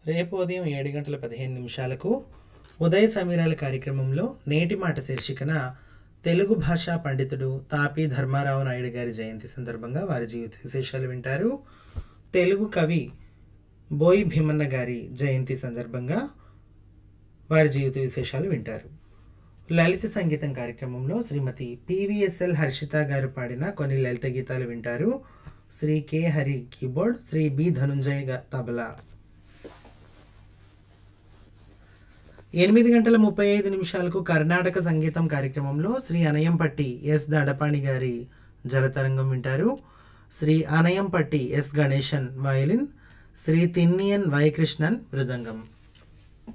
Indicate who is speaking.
Speaker 1: రేపు ఉదయం ఏడు గంటల పదిహేను నిమిషాలకు ఉదయ సమీరాల కార్యక్రమంలో నేటి మాట శీర్షికన తెలుగు భాషా పండితుడు తాపి ధర్మారావు నాయుడు గారి జయంతి సందర్భంగా వారి జీవిత విశేషాలు వింటారు తెలుగు కవి బోయి భీమన్న గారి జయంతి సందర్భంగా వారి జీవిత విశేషాలు వింటారు లలిత సంగీతం కార్యక్రమంలో శ్రీమతి పివిఎస్ఎల్ హర్షిత గారు పాడిన కొన్ని లలిత గీతాలు వింటారు Sri K Hari keyboard Sri B Dhananjay గా- తబలా ఎనిమిది గంటల ముప్పై ఐదు నిమిషాలకు కర్ణాటక సంగీతం కార్యక్రమంలో శ్రీ అనయంపట్టి ఎస్ దడపాణి గారి జలతరంగం వింటారు Sri Anayampatti S Ganesan violin Sri Thinniyan Y Krishnan మృదంగం